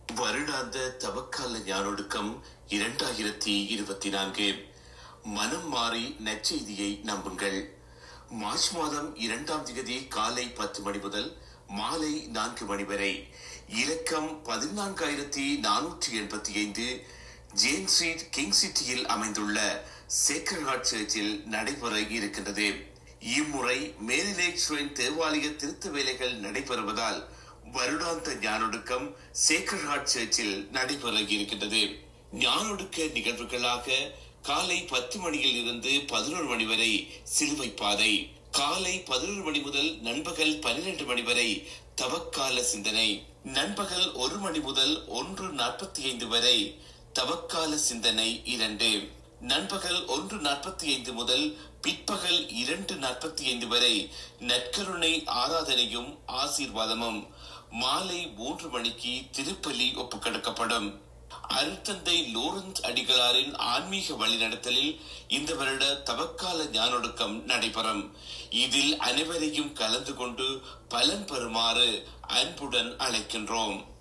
வருடாந்த தவக்கால ஞானொடுக்கம் இரண்டாயிரத்தி இருபத்தி நான்கு மனம் மாறி நற்செய்தியை நம்புங்கள் மார்ச் மாதம் இரண்டாம் தேதி காலை பத்து மணி முதல் மாலை நான்கு மணி வரை இலக்கம் பதினான்காயிரத்தி நானூற்றி எண்பத்தி ஐந்து ஜேன் ஸ்ட்ரீட் கிங் சிட்டியில் அமைந்துள்ள சேக்கர் ஹார்ட் சர்ச்சில் நடைபெற இருக்கின்றது இம்முறை மேலிலேஸ்வரின் தேவாலய திருத்த வேலைகள் நடைபெறுவதால் வருடாந்த ஞானொடுக்கம் சேக்கர் ஹார்ட் சர்ச்சில் நடைபெற இருக்கின்றது ஞானொடுக்க நிகழ்வுகளாக காலை பத்து மணியில் இருந்து பதினோரு மணி வரை சிலுவை பாதை காலை பதினோரு மணி முதல் நண்பகல் பன்னிரண்டு மணி வரை தவக்கால சிந்தனை நண்பகல் ஒரு மணி முதல் ஒன்று நாற்பத்தி ஐந்து வரை தவக்கால சிந்தனை இரண்டு நண்பகல் ஒன்று நாற்பத்தி ஐந்து முதல் பிற்பகல் இரண்டு நாற்பத்தி ஐந்து வரை நற்கருணை ஆராதனையும் ஆசீர்வாதமும் மாலை மூன்று மணிக்கு திருப்பலி ஒப்புக்கெடுக்கப்படும் அருத்தந்தை லோரன்ஸ் அடிகளாரின் ஆன்மீக வழிநடத்தலில் இந்த வருட தவக்கால ஞானொடுக்கம் நடைபெறும் இதில் அனைவரையும் கலந்து கொண்டு பலன் பெறுமாறு அன்புடன் அழைக்கின்றோம்